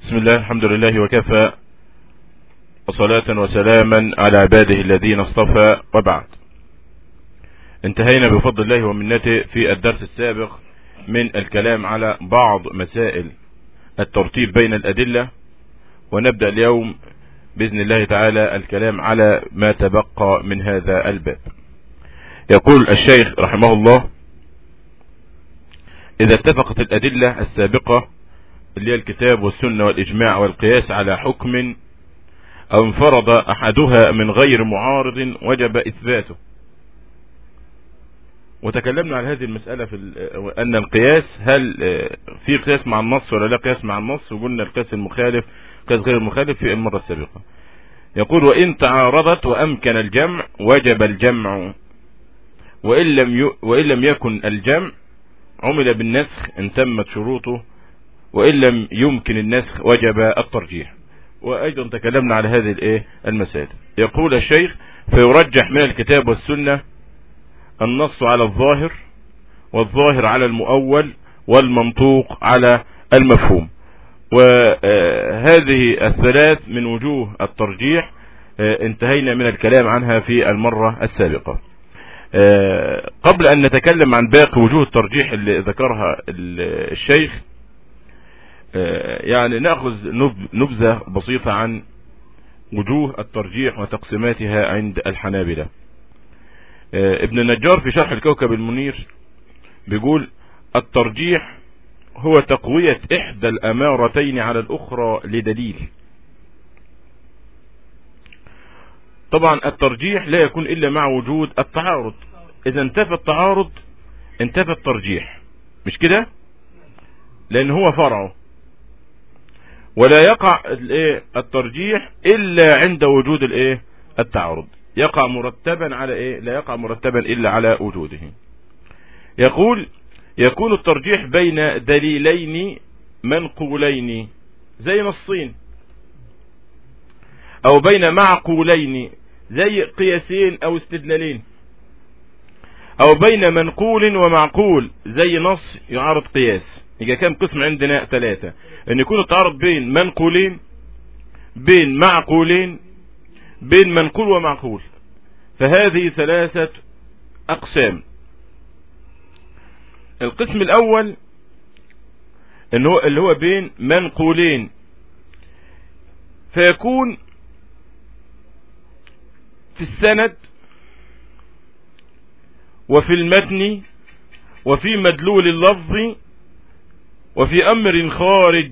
بسم الله الحمد لله وكفى وصلاة وسلاما على عباده الذين اصطفى وبعد انتهينا بفضل الله ومنته في الدرس السابق من الكلام على بعض مسائل الترتيب بين الأدلة ونبدأ اليوم بإذن الله تعالى الكلام على ما تبقى من هذا الباب يقول الشيخ رحمه الله إذا اتفقت الأدلة السابقة اللي هي الكتاب والسنة والإجماع والقياس على حكم أو انفرض أحدها من غير معارض وجب إثباته وتكلمنا عن هذه المسألة في أن القياس هل في قياس مع النص ولا لا قياس مع النص وقلنا القياس المخالف قياس غير المخالف في المرة السابقة يقول وإن تعارضت وأمكن الجمع وجب الجمع وإن لم, وإن لم يكن الجمع عمل بالنسخ ان تمت شروطه وإن لم يمكن النسخ وجب الترجيح وأيضا تكلمنا على هذه الايه المسائل يقول الشيخ فيرجح من الكتاب والسنة النص على الظاهر والظاهر على المؤول والمنطوق على المفهوم وهذه الثلاث من وجوه الترجيح انتهينا من الكلام عنها في المرة السابقة قبل أن نتكلم عن باقي وجوه الترجيح اللي ذكرها الشيخ يعني نأخذ نبذة بسيطة عن وجوه الترجيح وتقسيماتها عند الحنابلة ابن النجار في شرح الكوكب المنير بيقول الترجيح هو تقوية احدى الامارتين على الاخرى لدليل طبعا الترجيح لا يكون الا مع وجود التعارض اذا انتفى التعارض انتفى الترجيح مش كده لان هو فرعه ولا يقع الايه الترجيح الا عند وجود الايه التعارض يقع مرتبا على ايه لا يقع مرتبا الا على وجوده يقول يكون الترجيح بين دليلين منقولين زي نصين او بين معقولين زي قياسين او استدلالين او بين منقول ومعقول زي نص يعارض قياس يبقى كم قسم عندنا ثلاثة ان يكون التعارض بين منقولين بين معقولين بين منقول ومعقول فهذه ثلاثة اقسام القسم الاول اللي هو, اللي هو بين منقولين فيكون في السند وفي المتن وفي مدلول اللفظ وفي امر خارج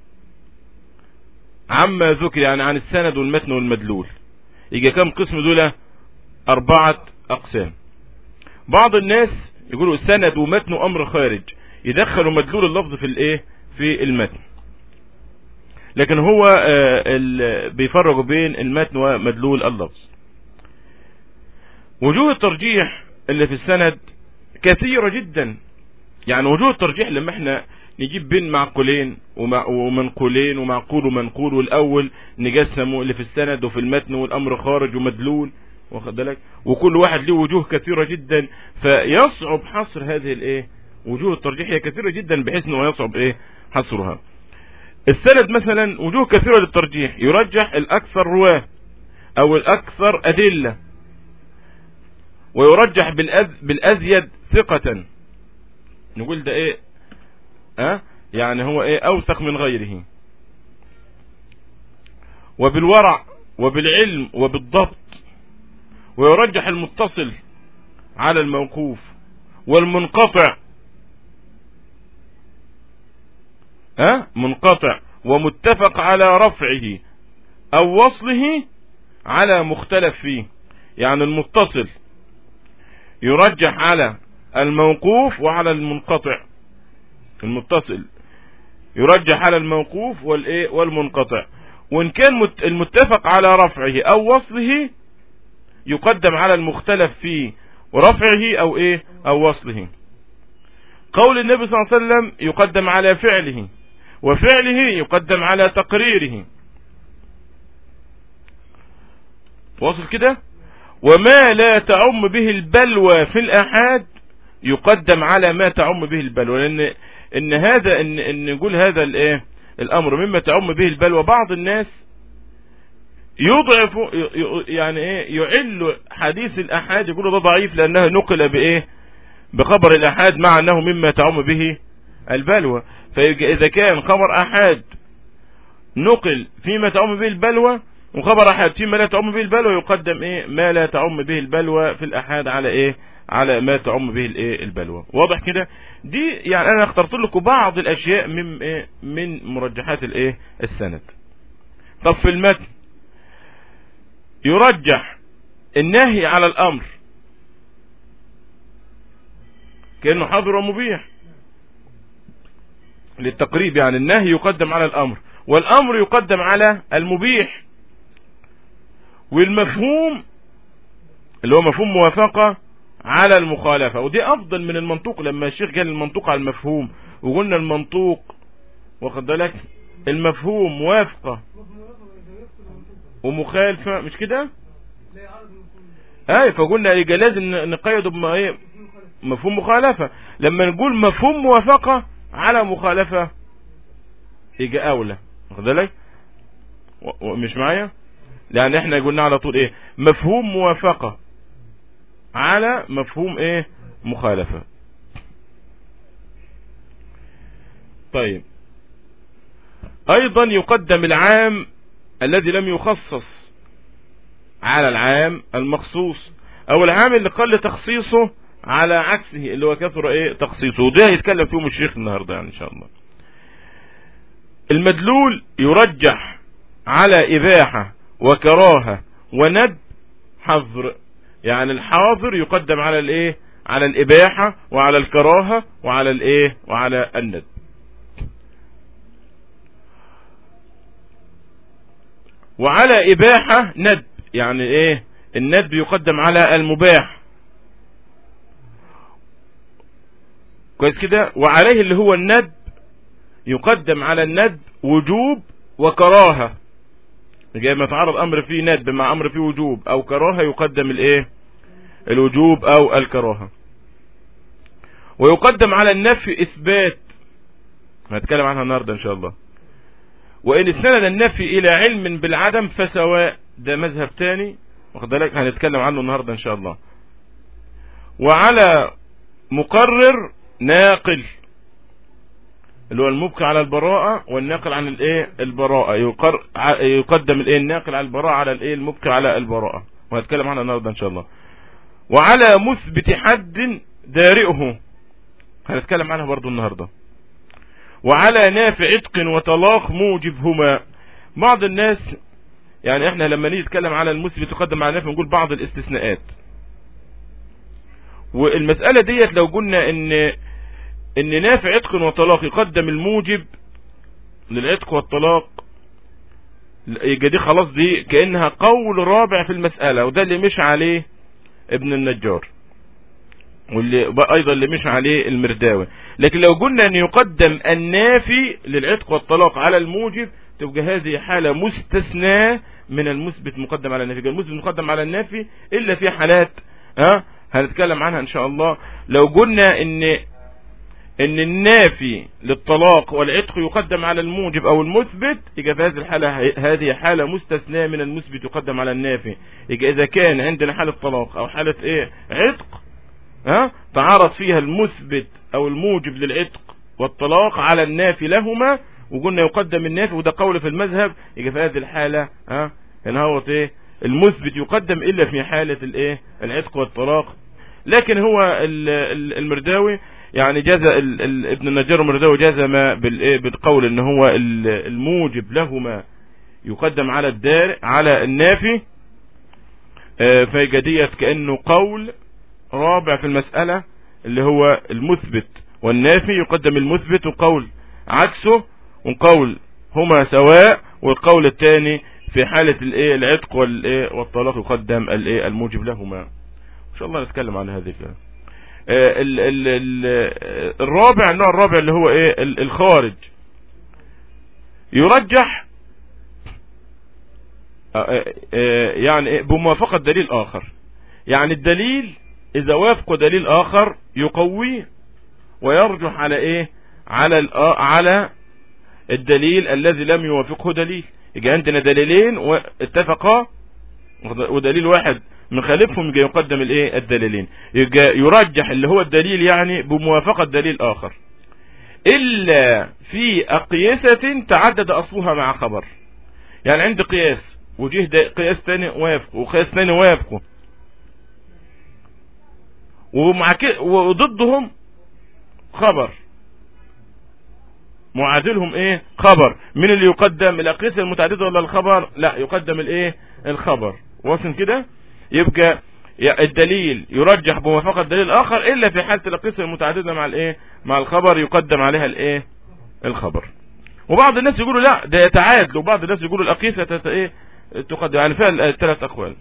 عما ذكر يعني عن السند والمتن والمدلول يجي كم قسم دول اربعة اقسام بعض الناس يقولوا السند ومتن وامر خارج يدخلوا مدلول اللفظ في الايه في المتن لكن هو بيفرقوا بين المتن ومدلول اللفظ وجوه الترجيح اللي في السند كثيرة جدا يعني وجوه الترجيح لما احنا نجيب بين معقولين ومنقولين ومعقول ومنقول والاول نقسمه اللي في السند وفي المتن والامر خارج ومدلول واخد بالك وكل واحد له وجوه كثيرة جدا فيصعب حصر هذه الايه وجوه الترجيح هي كثيرة جدا بحيث انه يصعب ايه حصرها السند مثلا وجوه كثيرة للترجيح يرجح الاكثر رواه او الاكثر ادلة ويرجح بالأذ بالازيد ثقة نقول ده ايه أه؟ يعني هو ايه اوثق من غيره وبالورع وبالعلم وبالضبط ويرجح المتصل على الموقوف والمنقطع أه؟ منقطع ومتفق على رفعه او وصله على مختلف فيه يعني المتصل يرجح على الموقوف وعلى المنقطع المتصل يرجح على الموقوف والايه والمنقطع وان كان المتفق على رفعه او وصله يقدم على المختلف فيه ورفعه او ايه او وصله قول النبي صلى الله عليه وسلم يقدم على فعله وفعله يقدم على تقريره واصل كده وما لا تعم به البلوى في الآحاد يقدم على ما تعم به البلوى لأن إن هذا إن, إن نقول هذا الإيه الامر مما تعم به البلوى بعض الناس يضعف يعني ايه يعل حديث الاحاد يقولوا ده ضعيف لانه نقل بايه بخبر الاحاد مع انه مما تعم به البلوى فاذا كان خبر احاد نقل فيما تعم به البلوى وخبر احاد فيما لا تعم به البلوى يقدم ايه ما لا تعم به البلوى في الاحاد على ايه على ما تعم به الايه البلوى واضح كده دي يعني انا اخترت لكم بعض الاشياء من ايه من مرجحات الايه السند طب في المتن يرجح النهي على الامر كانه حاضر ومبيح للتقريب يعني النهي يقدم على الامر والامر يقدم على المبيح والمفهوم اللي هو مفهوم موافقة على المخالفة ودي افضل من المنطوق لما الشيخ قال المنطوق على المفهوم وقلنا المنطوق واخد بالك المفهوم موافقة ومخالفة مش كده اي فقلنا يبقى لازم نقيده بما ايه مفهوم مخالفة لما نقول مفهوم موافقة على مخالفة يجي اولى واخد بالك مش معايا لان احنا قلنا على طول ايه مفهوم موافقة على مفهوم ايه مخالفة طيب ايضا يقدم العام الذي لم يخصص على العام المخصوص او العام اللي قل تخصيصه على عكسه اللي هو كثر ايه تخصيصه وده هيتكلم فيهم الشيخ النهاردة يعني ان شاء الله المدلول يرجح على اباحة وكراهة وند حظر يعني الحاضر يقدم على الايه على الاباحة وعلى الكراهة وعلى الايه وعلى الند وعلى اباحة ند يعني ايه الند يقدم على المباح كويس كده وعليه اللي هو الند يقدم على الند وجوب وكراهة جاي ما تعرض امر فيه ند مع امر فيه وجوب او كراهة يقدم الايه الوجوب او الكراهة ويقدم على النفي اثبات هنتكلم عنها النهاردة ان شاء الله وان استند النفي الى علم بالعدم فسواء ده مذهب تاني واخد بالك هنتكلم عنه النهاردة ان شاء الله وعلى مقرر ناقل اللي هو المبقي على البراءة والناقل عن الايه البراءة يقر... يقدم الايه الناقل على البراءة على الايه المبقي على البراءة وهتكلم عنها النهارده ان شاء الله وعلى مثبت حد دارئه هنتكلم عنها برضو النهارده وعلى نافع عتق وطلاق موجبهما بعض الناس يعني احنا لما نيجي نتكلم على المثبت يقدم على نافع نقول بعض الاستثناءات والمسألة ديت لو قلنا ان ان نافع عتق وطلاق يقدم الموجب للعتق والطلاق يبقى دي خلاص دي كأنها قول رابع في المسألة وده اللي مش عليه ابن النجار واللي ايضا اللي مش عليه المرداوي لكن لو قلنا ان يقدم النافي للعتق والطلاق على الموجب تبقى هذه حالة مستثناة من المثبت مقدم على النافي المثبت مقدم على النافي الا في حالات ها هنتكلم عنها ان شاء الله لو قلنا ان ان النافي للطلاق والعتق يقدم على الموجب او المثبت يبقى في هذه الحالة هذه حالة مستثناة من المثبت يقدم على النافي يبقى اذا كان عندنا حالة طلاق او حالة ايه عتق ها تعارض فيها المثبت او الموجب للعتق والطلاق على النافي لهما وقلنا يقدم النافي وده قول في المذهب يبقى في هذه الحالة ها هنا هو ايه المثبت يقدم الا في حالة الايه العتق والطلاق لكن هو المرداوي يعني جاز ابن النجار المرداوي جزم بالايه بالقول ان هو الموجب لهما يقدم على الدار على النافي فيجديت كأنه قول رابع في المسألة اللي هو المثبت والنافي يقدم المثبت وقول عكسه وقول هما سواء والقول الثاني في حالة الايه العتق والايه والطلاق يقدم الايه الموجب لهما ان شاء الله نتكلم عن هذه ال ال ال الرابع النوع الرابع اللي هو ايه الخارج يرجح يعني بموافقة دليل اخر يعني الدليل اذا وافق دليل اخر يقويه ويرجح على ايه على على الدليل الذي لم يوافقه دليل يجي عندنا دليلين واتفقا ودليل واحد مخالفهم يجي يقدم الايه الدليلين يجي يرجح اللي هو الدليل يعني بموافقة دليل اخر الا في اقيسة تعدد اصلها مع خبر يعني عند قياس وجه قياس تاني وافقه وقياس تاني وافقه ومع كده وضدهم خبر معادلهم ايه خبر من اللي يقدم الاقيسه المتعدده ولا الخبر لا يقدم الايه الخبر واصل كده يبقى الدليل يرجح بموافقه دليل اخر الا في حاله الاقيسه المتعدده مع الايه مع الخبر يقدم عليها الايه الخبر وبعض الناس يقولوا لا ده يتعادل وبعض الناس يقولوا الاقيسه ايه تقدم يعني فيها ثلاث اقوال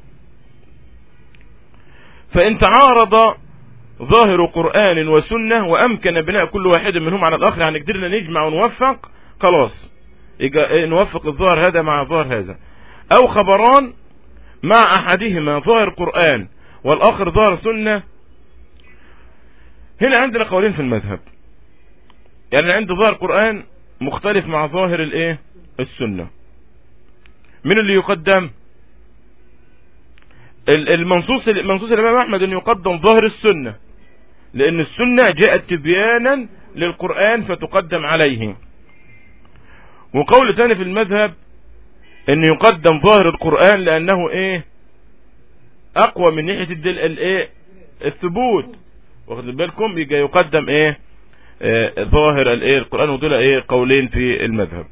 فان تعارض ظاهر قرآن وسنة وأمكن بناء كل واحد منهم على الآخر يعني قدرنا نجمع ونوفق خلاص نوفق الظاهر هذا مع الظاهر هذا أو خبران مع أحدهما ظاهر قرآن والآخر ظاهر سنة هنا عندنا قولين في المذهب يعني عند ظاهر قرآن مختلف مع ظاهر الايه السنة من اللي يقدم المنصوص منصوص الامام احمد ان يقدم ظاهر السنة لان السنة جاءت تبيانا للقرآن فتقدم عليه وقول ثاني في المذهب ان يقدم ظاهر القرآن لانه ايه اقوى من ناحية الدل الايه الثبوت واخد بالكم يجي يقدم ايه آه ظاهر الايه القرآن ودول ايه قولين في المذهب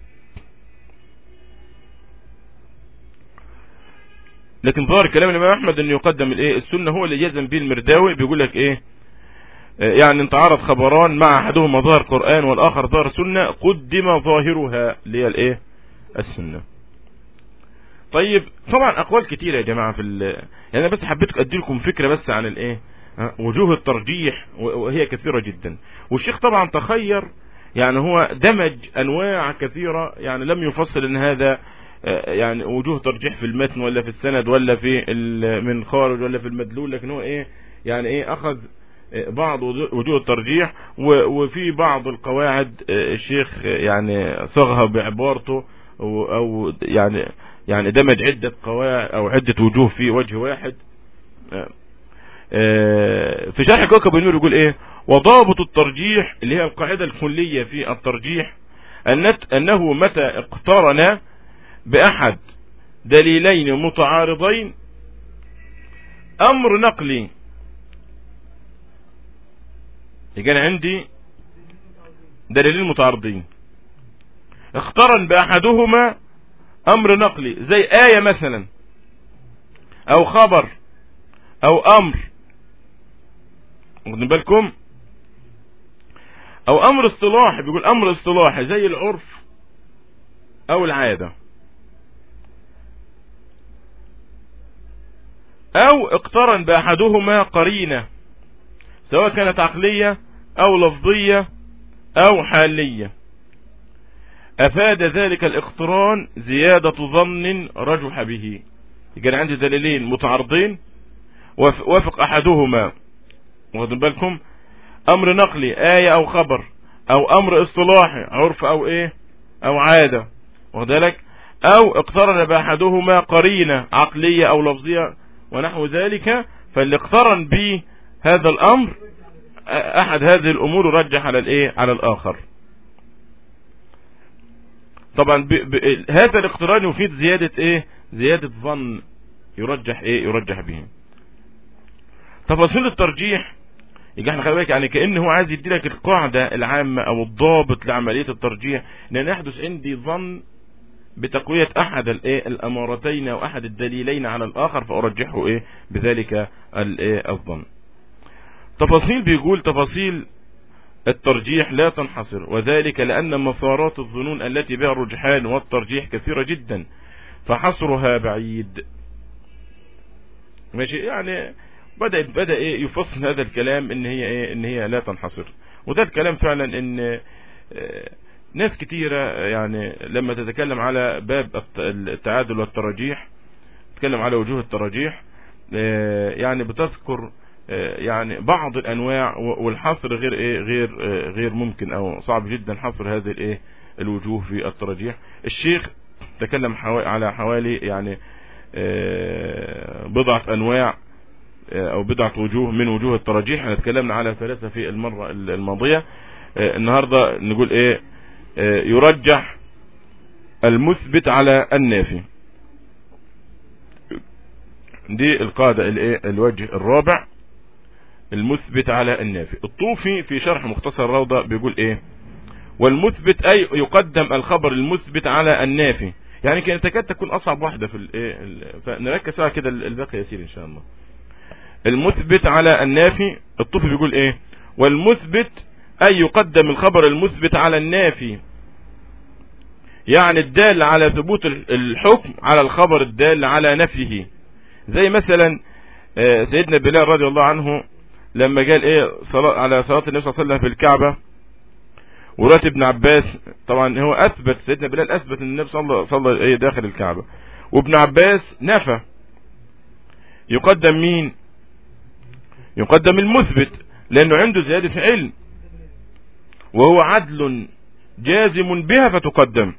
لكن ظاهر كلام الامام احمد انه يقدم الايه السنة هو اللي جزم به المرداوي بيقول لك ايه يعني انتعرض خبران مع احدهما ظاهر قرآن والاخر ظاهر سنة قدم ظاهرها اللي هي الايه السنة طيب طبعا اقوال كتيرة يا جماعة في ال... يعني انا بس حبيت ادي لكم فكرة بس عن الايه وجوه الترجيح وهي كثيرة جدا والشيخ طبعا تخير يعني هو دمج انواع كثيرة يعني لم يفصل ان هذا يعني وجوه ترجيح في المتن ولا في السند ولا في من خارج ولا في المدلول لكن هو ايه يعني ايه اخذ بعض وجوه الترجيح وفي بعض القواعد الشيخ يعني صغها بعبارته او يعني يعني دمج عدة قواعد او عدة وجوه في وجه واحد في شرح كوكب النور يقول ايه وضابط الترجيح اللي هي القاعدة الكلية في الترجيح انه متى اقترن باحد دليلين متعارضين امر نقلي يجي عندي دليلين متعارضين اقترن باحدهما امر نقلي زي آية مثلا او خبر او امر واخدين بالكم او امر اصطلاحي بيقول امر اصطلاحي زي العرف او العادة او اقترن باحدهما قرينة سواء كانت عقلية او لفظية او حالية افاد ذلك الاقتران زيادة ظن رجح به كان عندي دليلين متعارضين وافق احدهما واخدين بالكم امر نقلي آية او خبر او امر اصطلاحي عرف او ايه او عادة واخد بالك او اقترن باحدهما قرينة عقلية او لفظية ونحو ذلك فاللي اقترن به هذا الامر احد هذه الامور رجح على الايه على الاخر طبعا ب... ب... هذا الاقتران يفيد زيادة ايه زيادة ظن يرجح ايه يرجح به تفاصيل الترجيح يجي احنا خلي بالك يعني كأن هو عايز يدي لك القاعدة العامة او الضابط لعملية الترجيح لان يحدث عندي ظن بتقوية احد الايه الامارتين او احد الدليلين على الاخر فارجحه ايه بذلك الايه الظن تفاصيل بيقول تفاصيل الترجيح لا تنحصر وذلك لأن مسارات الظنون التي بها الرجحان والترجيح كثيرة جدا فحصرها بعيد ماشي يعني بدأ بدأ إيه يفصل هذا الكلام ان هي ايه ان هي لا تنحصر وده الكلام فعلا ان ناس كتيرة يعني لما تتكلم على باب التعادل والترجيح تتكلم على وجوه الترجيح يعني بتذكر يعني بعض الانواع والحصر غير ايه غير غير ممكن او صعب جدا حصر هذه الايه الوجوه في الترجيح الشيخ تكلم على حوالي يعني آه، بضعة انواع آه، او بضعة وجوه من وجوه الترجيح احنا اتكلمنا على ثلاثة في المرة الماضية آه، النهاردة نقول ايه يرجح المثبت على النافي دي القاعدة الايه الوجه الرابع المثبت على النافي الطوفي في شرح مختصر الروضة بيقول ايه والمثبت اي يقدم الخبر المثبت على النافي يعني كانت تكاد تكون اصعب واحدة في الايه فنركز على كده الباقي يسير ان شاء الله المثبت على النافي الطوفي بيقول ايه والمثبت اي يقدم الخبر المثبت على النافي يعني الدال على ثبوت الحكم على الخبر الدال على نفيه زي مثلا آه، سيدنا بلال رضي الله عنه لما قال ايه صلاة على صلاة النبي صلى الله عليه وسلم في الكعبة ورات ابن عباس طبعا هو اثبت سيدنا بلال اثبت ان النبي صلى صلى ايه داخل الكعبة وابن عباس نفى يقدم مين يقدم المثبت لانه عنده زيادة علم وهو عدل جازم بها فتقدم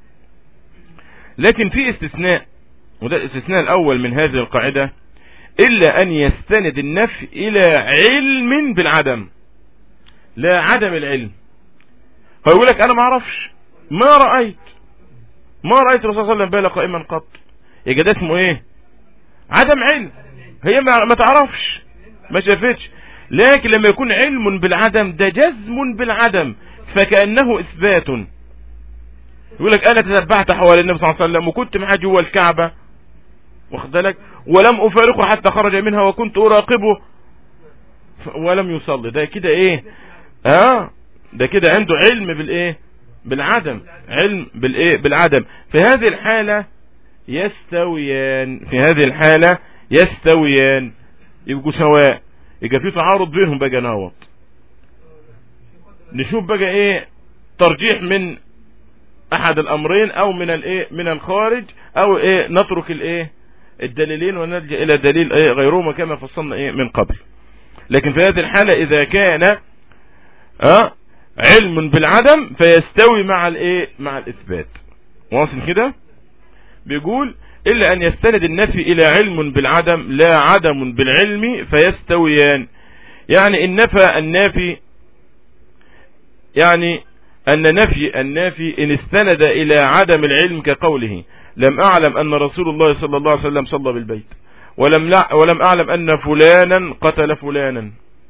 لكن في استثناء وده الاستثناء الاول من هذه القاعدة الا ان يستند النفي الى علم بالعدم لا عدم العلم فيقول لك انا ما اعرفش ما رأيت ما رأيت الرسول صلى الله عليه وسلم بالا قائما قط يبقى ده اسمه ايه عدم علم هي ما تعرفش ما شافتش لكن لما يكون علم بالعدم ده جزم بالعدم فكأنه اثبات يقول لك انا تتبعت حوالي النبي صلى الله عليه وسلم وكنت معاه جوه الكعبة واخد بالك ولم افارقه حتى خرج منها وكنت اراقبه ولم يصلي ده كده ايه اه ده كده عنده علم بالايه بالعدم علم بالايه بالعدم في هذه الحالة يستويان في هذه الحالة يستويان يبقوا سواء يبقى في تعارض بينهم بقى ناوط نشوف بقى ايه ترجيح من احد الامرين او من الايه من الخارج او ايه نترك الايه الدليلين ونلجأ الى دليل ايه غيرهما كما فصلنا ايه من قبل لكن في هذه الحالة اذا كان اه علم بالعدم فيستوي مع الايه مع الاثبات واصل كده بيقول الا ان يستند النفي الى علم بالعدم لا عدم بالعلم فيستويان يعني ان نفى النافي يعني ان نفي النافي ان استند الى عدم العلم كقوله لم اعلم ان رسول الله صلى الله عليه وسلم صلى بالبيت ولم, ولم اعلم ان فلانا قتل فلانا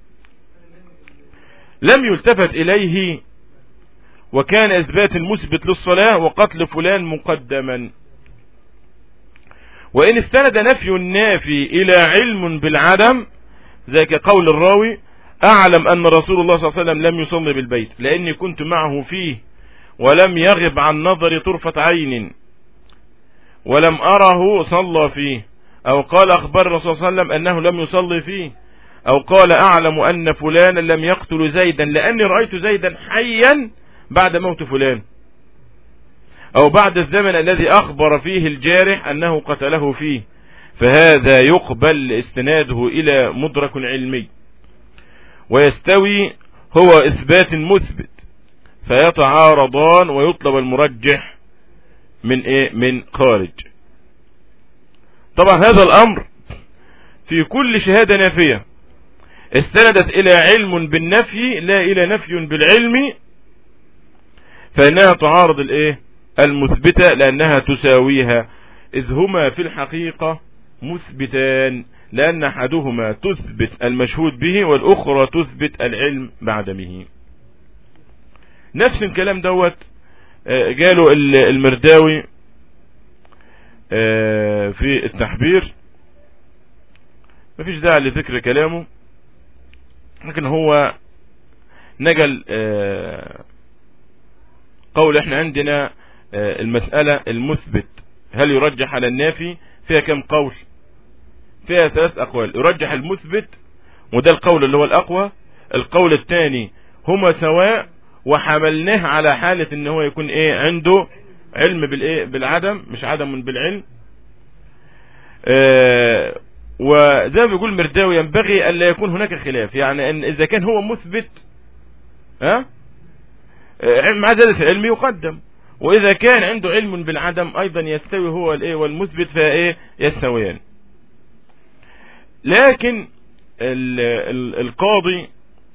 لم يلتفت إليه وكان إثبات المثبت للصلاة وقتل فلان مقدما وإن استند نفي النافي إلى علم بالعدم ذاك قول الراوي أعلم أن رسول الله صلى الله عليه وسلم لم يصلي بالبيت لأني كنت معه فيه ولم يغب عن نظر طرفة عين ولم أره صلى فيه أو قال أخبر الرسول صلى الله عليه وسلم أنه لم يصلي فيه او قال اعلم ان فلانا لم يقتل زيدا لاني رأيت زيدا حيا بعد موت فلان او بعد الزمن الذي اخبر فيه الجارح انه قتله فيه فهذا يقبل استناده الى مدرك علمي ويستوي هو اثبات مثبت فيتعارضان ويطلب المرجح من ايه من خارج طبعا هذا الامر في كل شهادة نافية استندت الى علم بالنفي لا الى نفي بالعلم فانها تعارض الايه المثبتة لانها تساويها اذ هما في الحقيقة مثبتان لان احدهما تثبت المشهود به والاخرى تثبت العلم بعدمه نفس الكلام دوت آه، قالوا المرداوي آه، في التحبير مفيش داعي لذكر كلامه لكن هو نقل آه، قول احنا عندنا آه، المسألة المثبت هل يرجح على النافي فيها كم قول فيها ثلاث اقوال يرجح المثبت وده القول اللي هو الاقوى القول الثاني هما سواء وحملناه على حالة ان هو يكون ايه عنده علم بالايه بالعدم مش عدم بالعلم آه وزي ما بيقول مرداوي ينبغي أن لا يكون هناك خلاف يعني أن إذا كان هو مثبت ها مع زيادة العلم يقدم واذا كان عنده علم بالعدم ايضا يستوي هو الايه والمثبت فايه يستويان لكن ال ال القاضي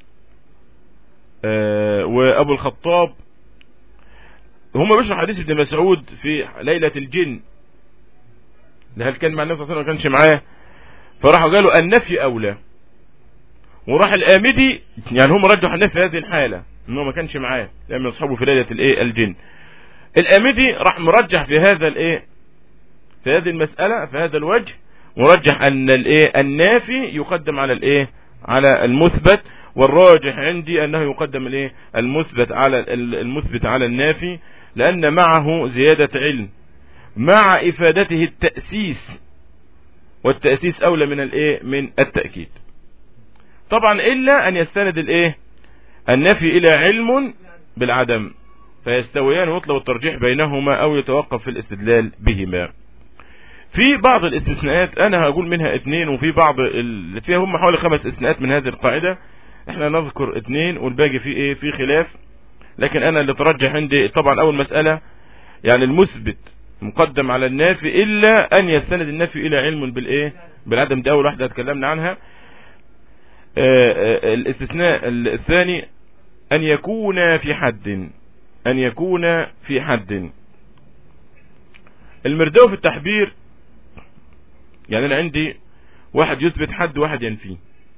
آه وابو الخطاب هم بيشرح حديث ابن مسعود في ليلة الجن هل كان مع النبي صلى الله عليه وسلم كانش معاه فراحوا قالوا النفي اولى وراح الامدي يعني هم رجحوا النفي في هذه الحالة انه ما كانش معاه لان اصحابه في ليلة الايه الجن الامدي راح مرجح في هذا الايه في هذه المسألة في هذا الوجه مرجح ان الايه النافي يقدم على الايه على المثبت والراجح عندي انه يقدم الايه المثبت على المثبت على النافي لان معه زيادة علم مع افادته التأسيس والتأسيس اولى من الايه من التأكيد طبعا الا ان يستند الايه النفي الى علم بالعدم فيستويان ويطلب الترجيح بينهما او يتوقف في الاستدلال بهما في بعض الاستثناءات انا هقول منها اثنين وفي بعض ال... فيها هم حوالي خمس استثناءات من هذه القاعدة احنا نذكر اثنين والباقي في ايه في خلاف لكن انا اللي ترجح عندي طبعا اول مسألة يعني المثبت مقدم على النافي الا ان يستند النافي الى علم بالايه بالعدم دي اول واحدة اتكلمنا عنها اه اه الاستثناء الثاني ان يكون في حد ان يكون في حد المرداوي في التحبير يعني انا عندي واحد يثبت حد وواحد ينفيه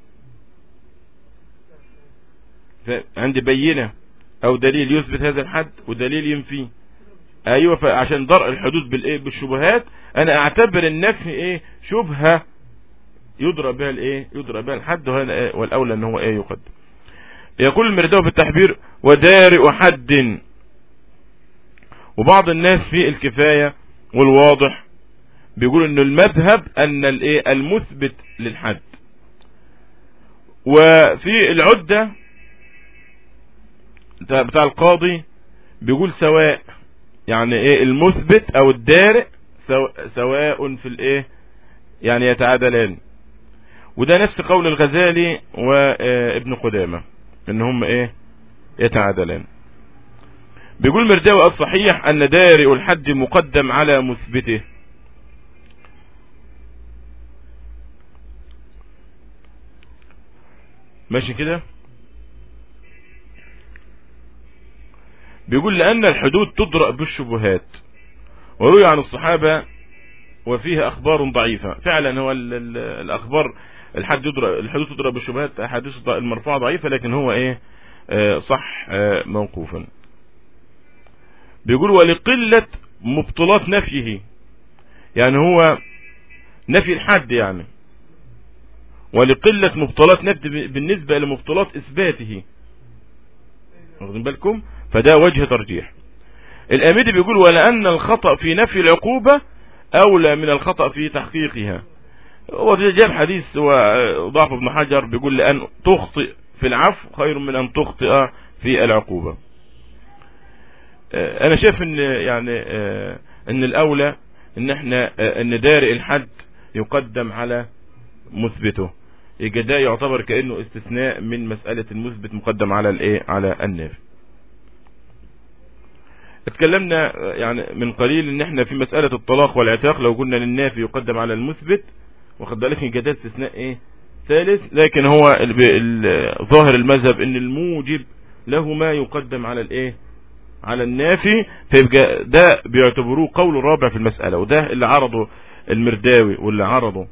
عندي بينة او دليل يثبت هذا الحد ودليل ينفيه ايوه فعشان درء الحدود بالايه بالشبهات انا اعتبر النفي ايه شبهة يدرى بها الايه يدرى بها الحد والاولى ان هو ايه يقدم يقول المرداوي في التحبير ودارئ حد وبعض الناس في الكفاية والواضح بيقول ان المذهب ان الايه المثبت للحد وفي العدة بتاع القاضي بيقول سواء يعني ايه المثبت او الدارئ سواء في الايه يعني يتعادلان وده نفس قول الغزالي وابن قدامة ان هم ايه يتعادلان بيقول مرداوي الصحيح ان دارئ الحد مقدم على مثبته ماشي كده بيقول لأن الحدود تدرأ بالشبهات وروي عن الصحابة وفيها أخبار ضعيفة فعلا هو ال ال الأخبار الحد يدرأ الحدود تدرأ بالشبهات أحاديث المرفوعة ضعيفة لكن هو إيه آه صح آه موقوفا بيقول ولقلة مبطلات نفيه يعني هو نفي الحد يعني ولقلة مبطلات نفي بالنسبة لمبطلات إثباته واخدين بالكم فده وجه ترجيح الأميدي بيقول ولأن الخطأ في نفي العقوبة أولى من الخطأ في تحقيقها هو جاب حديث وضعف ابن حجر بيقول لأن تخطئ في العفو خير من أن تخطئ في العقوبة أنا شايف أن يعني أن الأولى أن احنا أن دارئ الحد يقدم على مثبته يبقى ده يعتبر كأنه استثناء من مسألة المثبت مقدم على الايه على النافي اتكلمنا يعني من قليل ان احنا في مسألة الطلاق والعتاق لو قلنا للنافي يقدم على المثبت واخد بالك يبقى ده استثناء ايه ثالث لكن هو ظاهر المذهب ان الموجب له ما يقدم على الايه على النافي فيبقى ده بيعتبروه قول رابع في المسألة وده اللي عرضه المرداوي واللي عرضه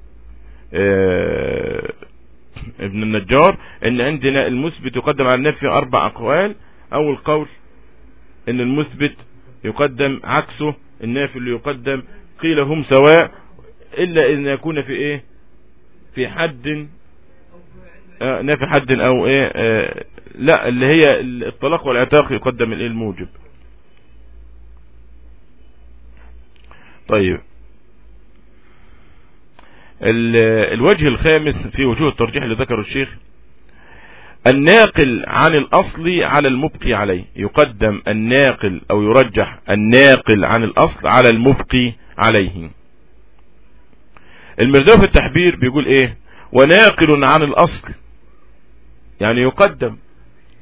اه ابن النجار ان عندنا المثبت يقدم على النفي اربع اقوال اول قول ان المثبت يقدم عكسه النافي اللي يقدم قيل هم سواء الا ان يكون في ايه في حد آه نافي حد او ايه آه لا اللي هي الطلاق والعتاق يقدم الايه الموجب طيب الوجه الخامس في وجوه الترجيح اللي ذكره الشيخ الناقل عن الأصل على المبقي عليه يقدم الناقل أو يرجح الناقل عن الأصل على المبقي عليه المرداوي في التحبير بيقول ايه وناقل عن الأصل يعني يقدم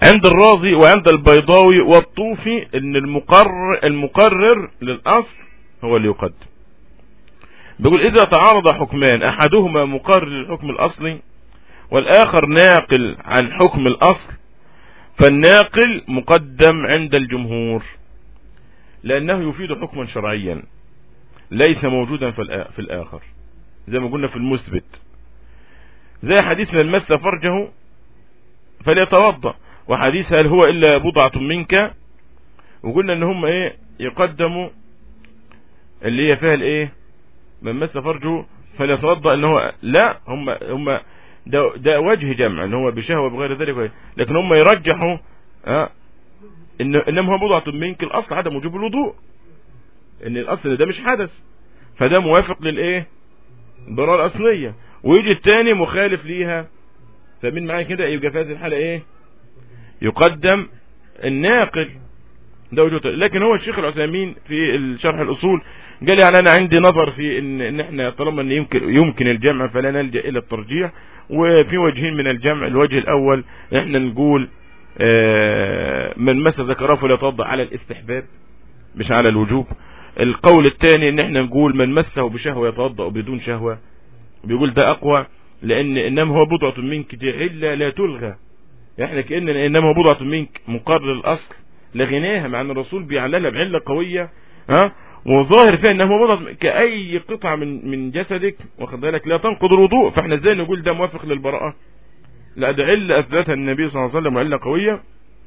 عند الرازي وعند البيضاوي والطوفي ان المقرر, المقرر للأصل هو اللي يقدم بيقول إذا تعارض حكمان أحدهما مقرر للحكم الأصلي والآخر ناقل عن حكم الأصل فالناقل مقدم عند الجمهور لأنه يفيد حكما شرعيا ليس موجودا في الآخر زي ما قلنا في المثبت زي حديث من مس فرجه فليتوضأ وحديث هل هو إلا بضعة منك وقلنا ان هم ايه يقدموا اللي هي فيها الايه من مس فرجه فليتوضأ ان هو لا هم هم ده, ده وجه جمع ان هو بشهوة بغير ذلك لكن هم يرجحوا اه ان انما هو بضعة منك الاصل عدم وجوب الوضوء ان الاصل ده مش حدث فده موافق للايه البراءة الاصلية ويجي التاني مخالف ليها فمن معايا كده يبقى في هذه الحالة ايه يقدم الناقل ده وجود لكن هو الشيخ العثيمين في الشرح الاصول قال يعني انا عندي نظر في ان, إن احنا طالما ان يمكن يمكن الجمع فلا نلجا الى الترجيح وفي وجهين من الجمع الوجه الاول احنا نقول آه، من مس ذكره فلا يتوضا على الاستحباب مش على الوجوب القول الثاني ان احنا نقول من مسه بشهوه يتوضا بدون شهوه بيقول ده اقوى لان انما هو بضعه منك الا لا تلغى احنا كأن انما هو بضعه منك مقرر الاصل لغناها مع ان الرسول بيعللها بعله قويه ها وظاهر فيها انها بضعه كاي قطعه من من جسدك واخد بالك لا تنقض الوضوء فاحنا ازاي نقول ده موافق للبراءه لا ده عله اثبتها النبي صلى الله عليه وسلم وعله قويه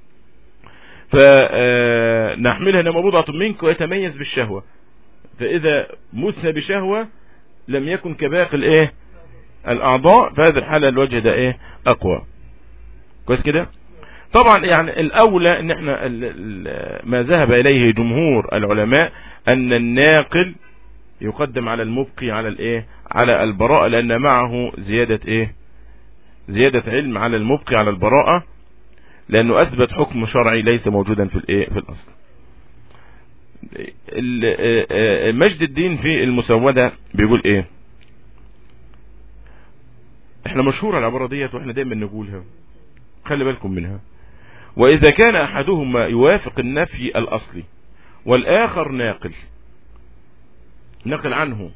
فنحملها انما بضعه منك ويتميز بالشهوه فاذا مس بشهوه لم يكن كباقي الايه الاعضاء في هذه الحالة الوجه ده ايه اقوى كويس كده طبعا يعني الاولى ان احنا ما ذهب اليه جمهور العلماء ان الناقل يقدم على المبقي على الايه على البراءة لان معه زيادة ايه زيادة علم على المبقي على البراءة لانه اثبت حكم شرعي ليس موجودا في الايه في الاصل آه، آه، مجد الدين في المسودة بيقول ايه احنا مشهورة العبارة ديت واحنا دايما نقولها خلي بالكم منها واذا كان احدهما يوافق النفي الاصلي والاخر ناقل نقل عنه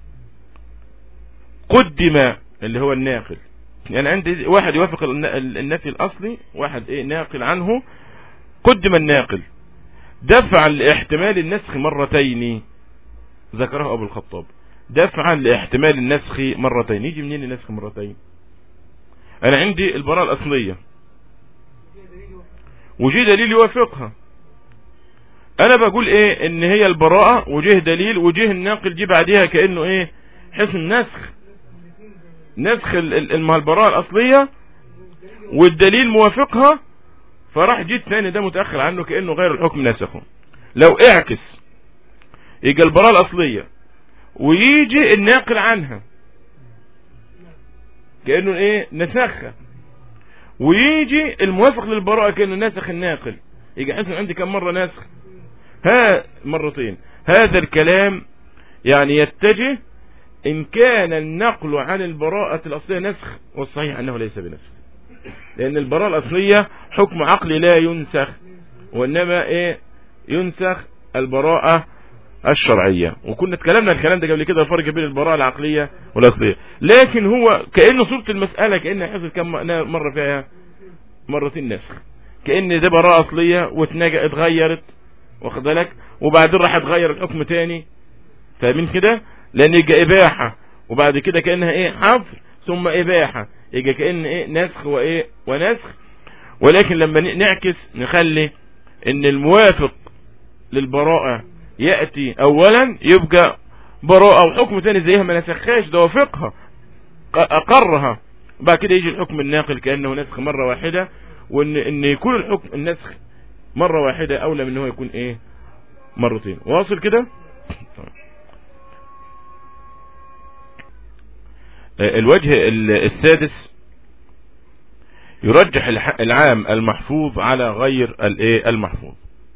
قدم اللي هو الناقل يعني عندي واحد يوافق النفي الاصلي واحد ايه ناقل عنه قدم الناقل دفعا لاحتمال النسخ مرتين ذكره ابو الخطاب دفعا لاحتمال النسخ مرتين يجي منين النسخ مرتين انا عندي البراءة الاصلية وجي دليل يوافقها انا بقول ايه ان هي البراءة وجه دليل وجه الناقل جي بعدها كأنه ايه حسن نسخ نسخ البراءة الاصلية والدليل موافقها فراح جيت ثاني ده متأخر عنه كأنه غير الحكم نسخه لو اعكس يجي البراءة الأصلية ويجي الناقل عنها كأنه ايه نسخها ويجي الموافق للبراءة كأنه نسخ الناقل يجي حسن عندي كم مرة نسخ ها مرتين هذا الكلام يعني يتجه ان كان النقل عن البراءة الاصلية نسخ والصحيح انه ليس بنسخ لان البراءة الاصلية حكم عقلي لا ينسخ وانما ايه ينسخ البراءة الشرعية وكنا اتكلمنا الكلام ده قبل كده الفرق بين البراءة العقلية والاصلية لكن هو كأنه صورة المسألة كأنه حصل كم مرة فيها مرتين نسخ كأن ده براءة اصلية واتغيرت واخد بالك وبعدين راح اتغير الحكم تاني فاهمين كده لان يجي اباحة وبعد كده كأنها ايه حفر ثم اباحة يجي كأن ايه نسخ وايه ونسخ ولكن لما نعكس نخلي ان الموافق للبراءة يأتي اولا يبقى براءة وحكم تاني زيها ما نسخاش ده وافقها اقرها بعد كده يجي الحكم الناقل كأنه نسخ مرة واحدة وان ان يكون الحكم النسخ مرة واحدة اولى من ان هو يكون ايه مرتين واصل كده الوجه السادس يرجح العام المحفوظ على غير الايه المحفوظ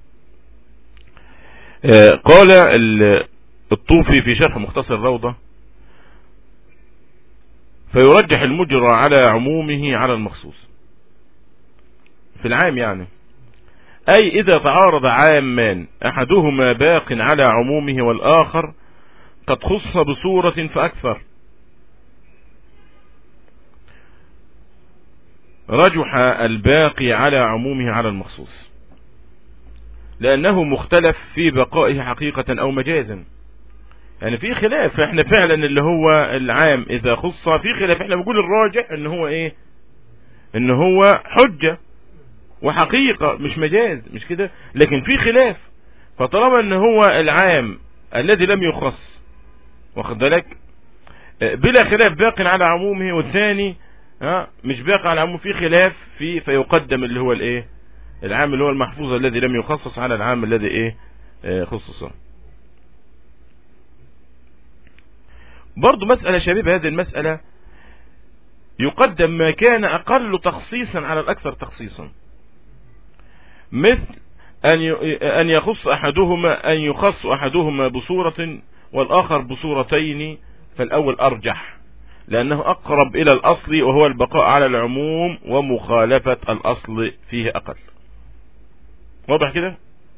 آه، قال الطوفي في شرح مختصر الروضة فيرجح المجرى على عمومه على المخصوص في العام يعني أي إذا تعارض عامان أحدهما باق على عمومه والآخر قد خص بصورة فأكثر رجح الباقي على عمومه على المخصوص لأنه مختلف في بقائه حقيقة أو مجازا يعني في خلاف احنا فعلا اللي هو العام إذا خص في خلاف احنا بنقول الراجح ان هو ايه ان هو حجة وحقيقة مش مجاز مش كده لكن في خلاف فطالما ان هو العام الذي لم يخص واخد بالك بلا خلاف باق على عمومه والثاني ها مش باقي على عمومه في خلاف في فيقدم اللي هو الايه العام اللي هو المحفوظ الذي لم يخصص على العام الذي ايه اه خصصه برضو مسألة شبيبة هذه المسألة يقدم ما كان أقل تخصيصا على الأكثر تخصيصا مثل أن أن يخص أحدهما أن يخص أحدهما بصورة والآخر بصورتين فالأول أرجح لأنه أقرب إلى الأصل وهو البقاء على العموم ومخالفة الأصل فيه أقل واضح كده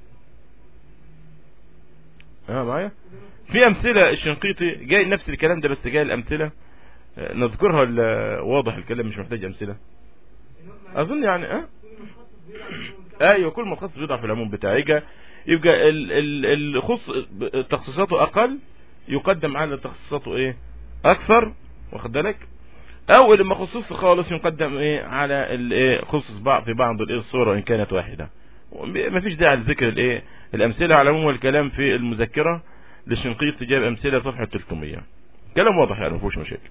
اه معايا في أمثلة الشنقيطي جاي نفس الكلام ده بس جاي الأمثلة نذكرها واضح الكلام مش محتاج أمثلة أظن يعني اه ايوه كل ما تخصص بيضع في العموم بتاعه يبقى يبقى الخص تخصيصاته اقل يقدم على تخصيصاته ايه اكثر واخد بالك او اللي ما خصصش خالص يقدم ايه على الايه خصص بعض في بعض الايه الصوره ان كانت واحده ما فيش داعي لذكر الايه الامثله على العموم والكلام في المذكره للشنقيطي جاب امثله صفحه 300 كلام واضح يعني ما فيهوش مشاكل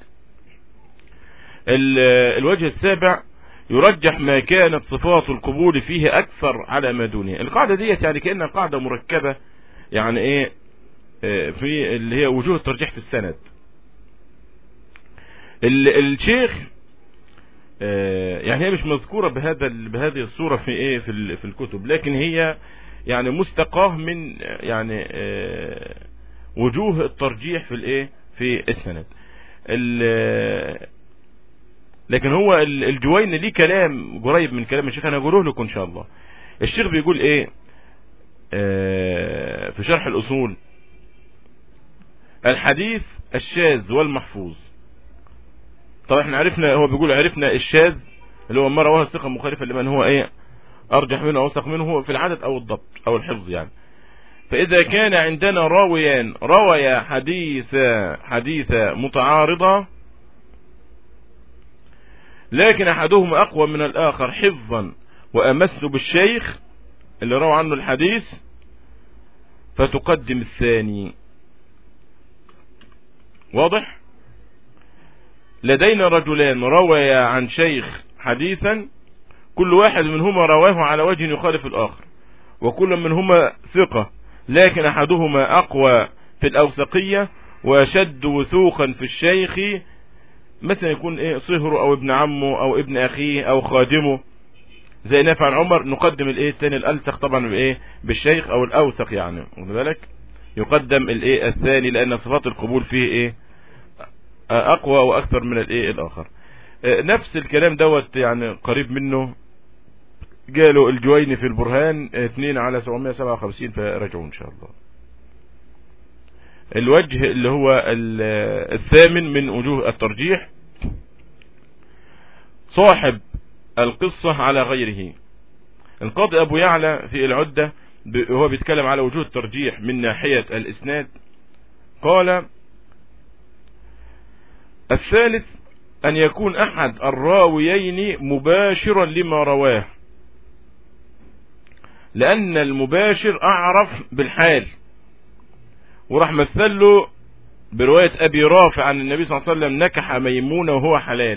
الوجه السابع يرجح ما كانت صفات القبول فيه اكثر على ما دونه القاعدة ديت يعني كأنها قاعدة مركبة يعني ايه في اللي هي وجوه الترجيح في السند الشيخ يعني هي مش مذكورة بهذا بهذه الصورة في ايه في في الكتب لكن هي يعني مستقاه من يعني وجوه الترجيح في الايه في السند لكن هو الجوين ليه كلام قريب من كلام الشيخ انا اقوله لكم ان شاء الله الشيخ بيقول ايه آه في شرح الاصول الحديث الشاذ والمحفوظ طب احنا عرفنا هو بيقول عرفنا الشاذ اللي هو ما رواه الثقه مخالفه لمن هو ايه ارجح منه او اوثق منه في العدد او الضبط او الحفظ يعني فاذا كان عندنا راويان رويا حديث حديث متعارضه لكن احدهما اقوى من الاخر حفظا وامس بالشيخ اللي روى عنه الحديث فتقدم الثاني واضح لدينا رجلان رويا عن شيخ حديثا كل واحد منهما رواه على وجه يخالف الاخر وكل منهما ثقة لكن احدهما اقوى في الاوثقية واشد وثوقا في الشيخ مثلا يكون ايه صهره او ابن عمه او ابن اخيه او خادمه زي نافع عن عمر نقدم الايه الثاني الالثق طبعا بايه بالشيخ او الاوثق يعني واخد بالك يقدم الايه الثاني لان صفات القبول فيه ايه اقوى واكثر من الايه الاخر نفس الكلام دوت يعني قريب منه قالوا الجويني في البرهان 2 على 757 فرجعوا ان شاء الله الوجه اللي هو الثامن من وجوه الترجيح صاحب القصة على غيره القاضي ابو يعلى في العدة وهو بيتكلم على وجوه الترجيح من ناحية الاسناد قال الثالث ان يكون احد الراويين مباشرا لما رواه لان المباشر اعرف بالحال وراح مثل له برواية ابي رافع عن النبي صلى الله عليه وسلم نكح ميمونة وهو حلال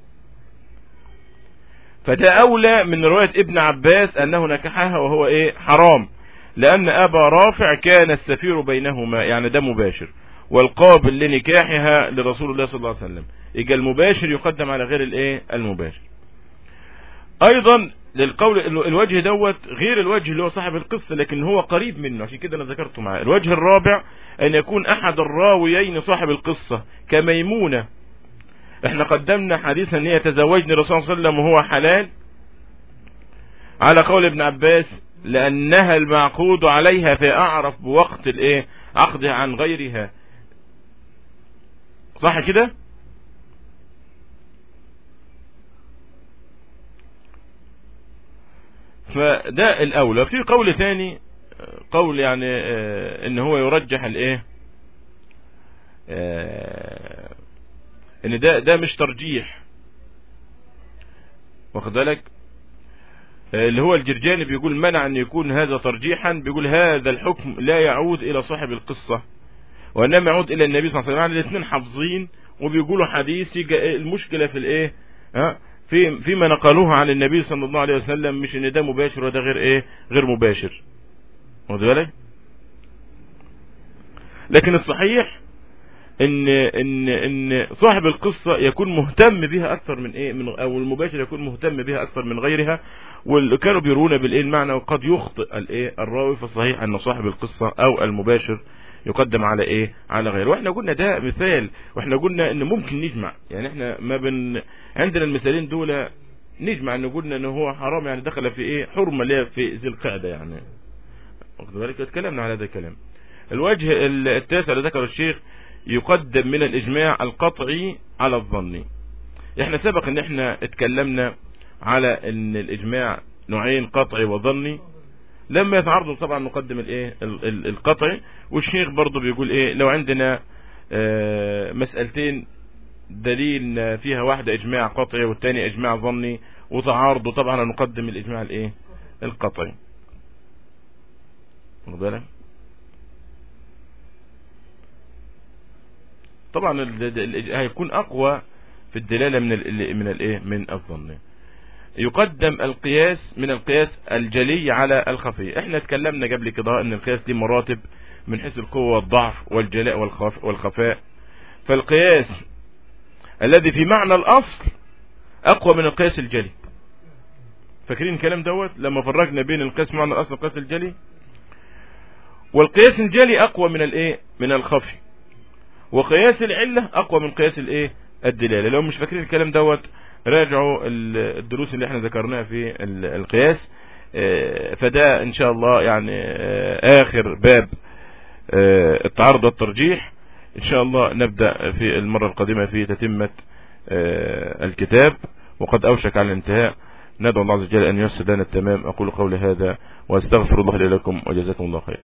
فده اولى من رواية ابن عباس انه نكحها وهو ايه حرام لان ابا رافع كان السفير بينهما يعني ده مباشر والقابل لنكاحها لرسول الله صلى الله عليه وسلم يبقى المباشر يقدم على غير الايه المباشر ايضا للقول الوجه دوت غير الوجه اللي هو صاحب القصة لكن هو قريب منه عشان كده انا ذكرته معاه الوجه الرابع ان يكون احد الراويين صاحب القصة كميمونة احنا قدمنا حديثا ان هي تزوجني الرسول صلى الله عليه وسلم وهو حلال على قول ابن عباس لأنها المعقود عليها فأعرف بوقت الايه عقدها عن غيرها صح كده فده الاولى في قول ثاني قول يعني اه ان هو يرجح الايه اه ان ده ده مش ترجيح واخد بالك اللي هو الجرجاني بيقول منع ان يكون هذا ترجيحا بيقول هذا الحكم لا يعود الى صاحب القصة وانما يعود الى النبي صلى الله عليه وسلم يعني الاثنين حافظين وبيقولوا حديث المشكلة في الايه ها في فيما نقلوه عن النبي صلى الله عليه وسلم مش ان ده مباشر وده غير ايه غير مباشر واخد بالك لكن الصحيح ان ان ان صاحب القصة يكون مهتم بها اكثر من ايه من او المباشر يكون مهتم بها اكثر من غيرها واللي كانوا بيرون بالايه المعنى وقد يخطئ الايه الراوي فالصحيح ان صاحب القصة او المباشر يقدم على ايه على غيره واحنا قلنا ده مثال واحنا قلنا ان ممكن نجمع يعني احنا ما بن عندنا المثالين دول نجمع ان قلنا ان هو حرام يعني دخل في ايه حرمة ليه في ذي القعدة يعني واخد بالك اتكلمنا على هذا الكلام الوجه التاسع اللي ذكره الشيخ يقدم من الاجماع القطعي على الظني احنا سبق ان احنا اتكلمنا على ان الاجماع نوعين قطعي وظني لما يتعرضوا طبعا نقدم الايه القطعي والشيخ برضه بيقول ايه لو عندنا اه مسألتين دليل فيها واحدة اجماع قطعي والتاني اجماع ظني وتعارضوا طبعا نقدم الاجماع الايه القطعي واخد بالك طبعا هيكون اقوى في الدلالة من ال من الايه من الظن يقدم القياس من القياس الجلي على الخفي احنا اتكلمنا قبل كده ان القياس دي مراتب من حيث القوة والضعف والجلاء والخف والخفاء فالقياس الذي في معنى الاصل اقوى من القياس الجلي فاكرين الكلام دوت لما فرقنا بين القياس معنى الاصل والقياس الجلي والقياس الجلي اقوى من الايه من الخفي وقياس العلة اقوى من قياس الايه الدلالة لو مش فاكرين الكلام دوت راجعوا الدروس اللي احنا ذكرناها في القياس فده ان شاء الله يعني اخر باب التعارض والترجيح ان شاء الله نبدأ في المرة القادمة في تتمة الكتاب وقد اوشك على الانتهاء ندعو الله عز وجل ان يسر لنا التمام اقول قولي هذا واستغفر الله لي لكم وجزاكم الله خير